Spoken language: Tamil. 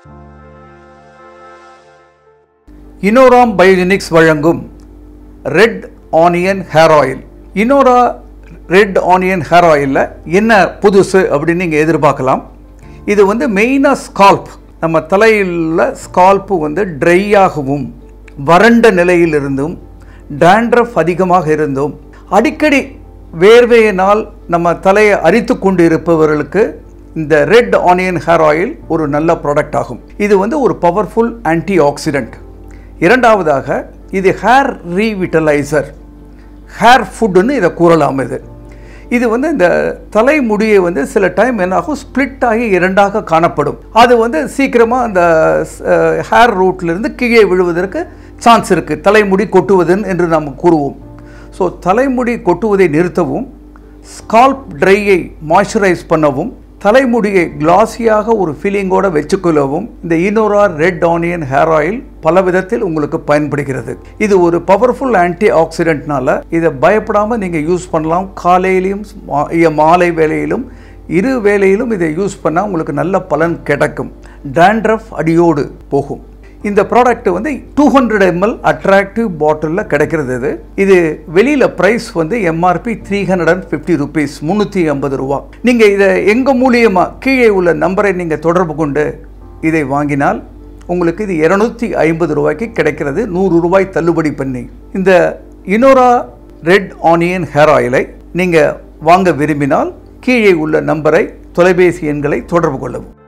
இனோராம் பயோஜெனிக்ஸ் வழங்கும் red onion hair oil Inora red onion hair ஆயிலில் என்ன புதுசு அப்படின்னு நீங்கள் எதிர்பார்க்கலாம் இது வந்து மெயினாக ஸ்கால்ப் நம்ம தலையில் ஸ்கால்ப்பு வந்து ட்ரையாகவும் வறண்ட நிலையில் இருந்தும் டேண்ட்ரஃப் அதிகமாக இருந்தும் அடிக்கடி வேர்வையினால் நம்ம தலையை அரித்து கொண்டு இருப்பவர்களுக்கு இந்த ரெட் ஆனியன் ஹேர் ஆயில் ஒரு நல்ல ப்ராடக்ட் ஆகும் இது வந்து ஒரு பவர்ஃபுல் ஆன்டி ஆக்சிடென்ட் இரண்டாவதாக இது ஹேர் ரீவிட்டலைசர் ஹேர் ஃபுட்டுன்னு இதை கூறலாம் இது இது வந்து இந்த தலைமுடியை வந்து சில டைம் என்னாகும் ஸ்ப்ளிட் ஆகி இரண்டாக காணப்படும் அது வந்து சீக்கிரமாக அந்த ஹேர் ரூட்லேருந்து கீழே விழுவதற்கு சான்ஸ் இருக்குது தலைமுடி கொட்டுவதுன்னு என்று நாம் கூறுவோம் ஸோ தலைமுடி கொட்டுவதை நிறுத்தவும் ஸ்கால்ப் ட்ரையை மாய்ஸ்சரைஸ் பண்ணவும் தலைமுடியை கிளாஸியாக ஒரு ஃபீலிங்கோடு வச்சுக்கொள்ளவும் இந்த Inora red onion hair oil பல விதத்தில் உங்களுக்கு பயன்படுகிறது இது ஒரு பவர்ஃபுல் ஆன்டி ஆக்சிடென்ட்னால இதை பயப்படாமல் நீங்கள் யூஸ் பண்ணலாம் காலையிலையும் மா- மாலை வேளையிலும் இரு வேளையிலும் இதை யூஸ் பண்ணால் உங்களுக்கு நல்ல பலன் கிடைக்கும் dandruff அடியோடு போகும் இந்த ப்ராடக்ட் வந்து டூ ஹண்ட்ரட் எம்எல் அட்ராக்டிவ் பாட்டிலில் கிடைக்கிறது இது இது வெளியில் ப்ரைஸ் வந்து MRP three hundred and fifty rupees முந்நூற்றி ஐம்பது ரூபா நீங்கள் இதை எங்கள் மூலியமாக கீழே உள்ள நம்பரை நீங்கள் தொடர்பு கொண்டு இதை வாங்கினால் உங்களுக்கு இது இரநூத்தி ஐம்பது ரூபாய்க்கு கிடைக்கிறது நூறு ரூபாய் தள்ளுபடி பண்ணி இந்த இனோரா ரெட் ஆனியன் ஹேர் ஆயிலை நீங்கள் வாங்க விரும்பினால் கீழே உள்ள நம்பரை தொலைபேசி எண்களை தொடர்பு கொள்ளவும்